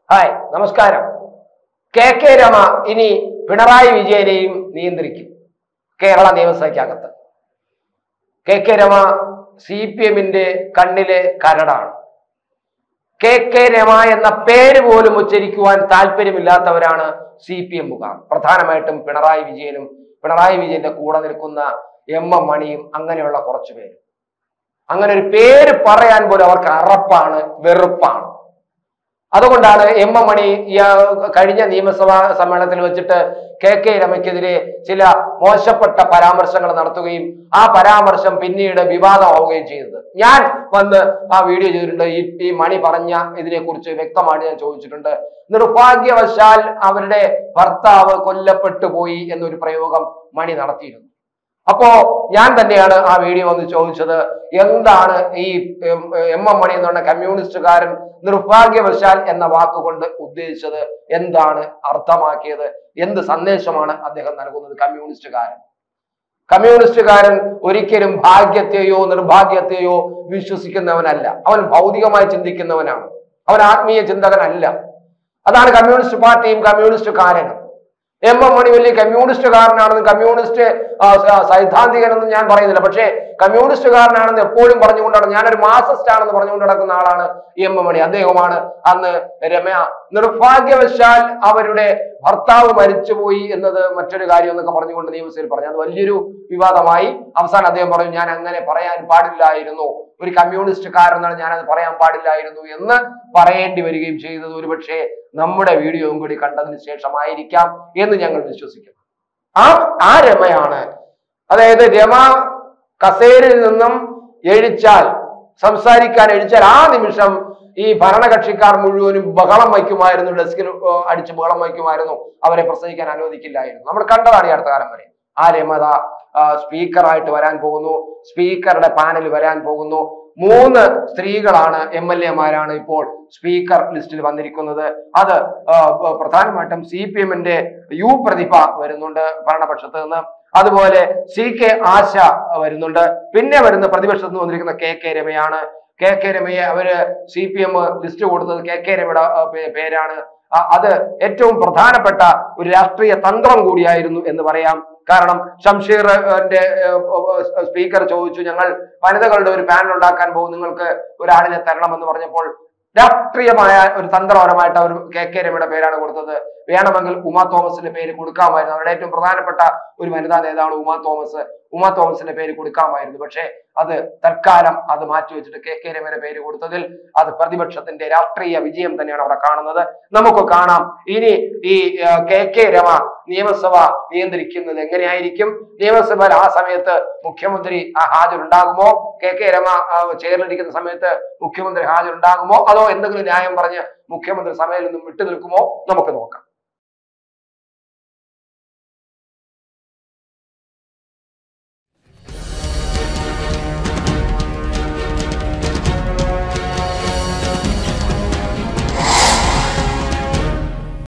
hi നമസ്കാരം K K Rama ഇനി പിണറായി വിജയനെയും നിയന്ത്രിക്കും കേരള നിയമസഭയ്ക്കകത്ത് K K Rema C P എമ്മിന്റെ കണ്ണിലെ കരടാണ് കെ കെ രമ എന്ന പേര് പോലും ഉച്ചരിക്കുവാൻ താല്പര്യമില്ലാത്തവരാണ് സി പി എമ്മുകാർ പ്രധാനമായിട്ടും പിണറായി വിജയനും പിണറായി വിജയന്റെ കൂടെ നിൽക്കുന്ന എം എം മണിയും അങ്ങനെയുള്ള കുറച്ചു പേര് അങ്ങനെ ഒരു പേര് പറയാൻ പോലും അവർക്ക് അറപ്പാണ് വെറുപ്പാണ് അതുകൊണ്ടാണ് എം എം മണി ഈ ആ, കഴിഞ്ഞ നിയമസഭാ സമ്മേളനത്തിൽ വെച്ചിട്ട് കെ കെ രമയ്ക്കെതിരെ ചില മോശപ്പെട്ട പരാമർശങ്ങൾ നടത്തുകയും ആ പരാമർശം പിന്നീട് വിവാദമാവുകയും ചെയ്തത് ഞാൻ വന്ന് ആ വീഡിയോ ചെയ്തിട്ടുണ്ട് ഈ ഈ മണി പറഞ്ഞ ഇതിനെ കുറിച്ച് വ്യക്തമായിട്ട് ഞാൻ ചോദിച്ചിട്ടുണ്ട് നിർഭാഗ്യവശാൽ അവരുടെ ഭർത്താവ് കൊല്ലപ്പെട്ടു പോയി എന്നൊരു പ്രയോഗം മണി നടത്തിയിരുന്നു അപ്പോ ഞാൻ തന്നെയാണ് ആ വീഡിയോ വന്ന് ചോദിച്ചത് എന്താണ് ഈ എം എം എം മണി എന്ന് പറഞ്ഞ കമ്മ്യൂണിസ്റ്റുകാരൻ നിർഭാഗ്യവശാൽ എന്ന വാക്കുകൊണ്ട് ഉദ്ദേശിച്ചത് എന്താണ് അർത്ഥമാക്കിയത് എന്ത് സന്ദേശമാണ് അദ്ദേഹം നൽകുന്നത് കമ്മ്യൂണിസ്റ്റുകാരൻ കമ്മ്യൂണിസ്റ്റുകാരൻ ഒരിക്കലും ഭാഗ്യത്തെയോ നിർഭാഗ്യത്തെയോ വിശ്വസിക്കുന്നവനല്ല അവൻ ഭൗതികമായി ചിന്തിക്കുന്നവനാണ് അവൻ ആത്മീയ ചിന്തകനല്ല അതാണ് കമ്മ്യൂണിസ്റ്റ് പാർട്ടിയും കമ്മ്യൂണിസ്റ്റുകാരനും എം എം മണി വലിയ കമ്മ്യൂണിസ്റ്റുകാരനാണെന്ന് കമ്മ്യൂണിസ്റ്റ് ആ, സ- സൈദ്ധാന്തികനെന്നും ഞാൻ പറയുന്നില്ല പക്ഷേ കമ്മ്യൂണിസ്റ്റുകാരനാണെന്ന് എപ്പോഴും പറഞ്ഞുകൊണ്ടാണ് ഞാനൊരു മാസസ്റ്റ് ആണെന്ന് പറഞ്ഞുകൊണ്ട് നടക്കുന്ന ആളാണ് ഈ എം എം മണി അദ്ദേഹമാണ് അന്ന് രമ്യ നിർഭാഗ്യവശാൽ അവരുടെ ഭർത്താവ് മരിച്ചുപോയി എന്നത് മറ്റൊരു കാര്യം എന്നൊക്കെ പറഞ്ഞുകൊണ്ട് നിയമസഭയിൽ പറഞ്ഞു അത് വലിയൊരു വിവാദമായി അവസാനം അദ്ദേഹം പറഞ്ഞു ഞാൻ അങ്ങനെ പറയാൻ പാടില്ലായിരുന്നു ഒരു കമ്മ്യൂണിസ്റ്റുകാരനാണ് ഞാൻ അത് പറയാൻ പാടില്ലായിരുന്നു എന്ന് പറയേണ്ടി വരികയും ചെയ്തത് ഒരുപക്ഷെ നമ്മുടെ വീഡിയോയും കൂടി കണ്ടതിന് ശേഷമായിരിക്കാം എന്ന് ഞങ്ങൾ വിശ്വസിക്കുന്നു ആ ആ രമയാണ് അതായത് രമ കസേരയിൽ നിന്നും എഴിച്ചാൽ സംസാരിക്കാൻ എഴിച്ചാൽ ആ നിമിഷം ഈ ഭരണകക്ഷിക്കാർ മുഴുവനും ബഹളം വയ്ക്കുമായിരുന്നു ഡെസ്കിൽ ഏർ, അടിച്ച് ബഹളം വയ്ക്കുമായിരുന്നു അവരെ പ്രസംഗിക്കാൻ അനുവദിക്കില്ലായിരുന്നു നമ്മൾ കണ്ടതാണ് ഈ അടുത്ത കാലം വരെ ആ രമത സ്പീക്കറായിട്ട് വരാൻ പോകുന്നു സ്പീക്കറുടെ പാനൽ വരാൻ പോകുന്നു മൂന്ന് സ്ത്രീകളാണ് എം എൽ എമാരാണ് ഇപ്പോൾ സ്പീക്കർ ലിസ്റ്റിൽ വന്നിരിക്കുന്നത് അത് ആ, പ്രധാനമായിട്ടും സി പി എമ്മിന്റെ യു പ്രതിഭ വരുന്നുണ്ട് ഭരണപക്ഷത്ത് നിന്ന് അതുപോലെ സി കെ ആശ വരുന്നുണ്ട് പിന്നെ വരുന്ന പ്രതിപക്ഷത്ത് നിന്ന് വന്നിരിക്കുന്ന കെ കെ രമയാണ് കെ കെ രമയെ അവര് സി പി എം ലിസ്റ്റ് കൊടുത്തത് കെ കെ രമയുടെ ആ, പേ- പേരാണ് ആ, അത് ഏറ്റവും പ്രധാനപ്പെട്ട ഒരു രാഷ്ട്രീയ തന്ത്രം കൂടിയായിരുന്നു എന്ന് പറയാം കാരണം ഷംഷീറിന്റെ സ്പീക്കർ ചോദിച്ചു ഞങ്ങൾ വനിതകളുടെ ഒരു പാനൽ ഉണ്ടാക്കാൻ പോകും നിങ്ങൾക്ക് ഒരാളിനെ തരണമെന്ന് പറഞ്ഞപ്പോൾ രാഷ്ട്രീയമായ ഒരു തന്ത്രപരമായിട്ട് അവർ കെ കെ രമയുടെ പേരാണ് കൊടുത്തത് വേണമെങ്കിൽ ഉമാ തോമസിന്റെ പേര് കൊടുക്കാമായിരുന്നു അവരുടെ ഏറ്റവും പ്രധാനപ്പെട്ട ഒരു വനിതാ നേതാവാണ് ഉമാ തോമസ് ഉമാ തോമസിന്റെ പേര് കൊടുക്കാമായിരുന്നു പക്ഷേ അത് തൽക്കാലം അത് മാറ്റിവെച്ചിട്ട് കെ കെ രമയുടെ പേര് കൊടുത്തതിൽ അത് പ്രതിപക്ഷത്തിന്റെ രാഷ്ട്രീയ വിജയം തന്നെയാണ് അവിടെ കാണുന്നത് നമുക്ക് കാണാം ഇനി ഈ ആ, കെ കെ രമ നിയമസഭ നിയന്ത്രിക്കുന്നത് എങ്ങനെയായിരിക്കും നിയമസഭയിൽ ആ സമയത്ത് മുഖ്യമന്ത്രി ആ ഹാജരുണ്ടാകുമോ കെ കെ രമ ആ, ചെയറിലിരിക്കുന്ന സമയത്ത് മുഖ്യമന്ത്രി ഹാജരുണ്ടാകുമോ അതോ എന്തെങ്കിലും ന്യായം പറഞ്ഞ് മുഖ്യമന്ത്രി സഭയിൽ നിന്നും വിട്ടു നിൽക്കുമോ നമുക്ക് നോക്കാം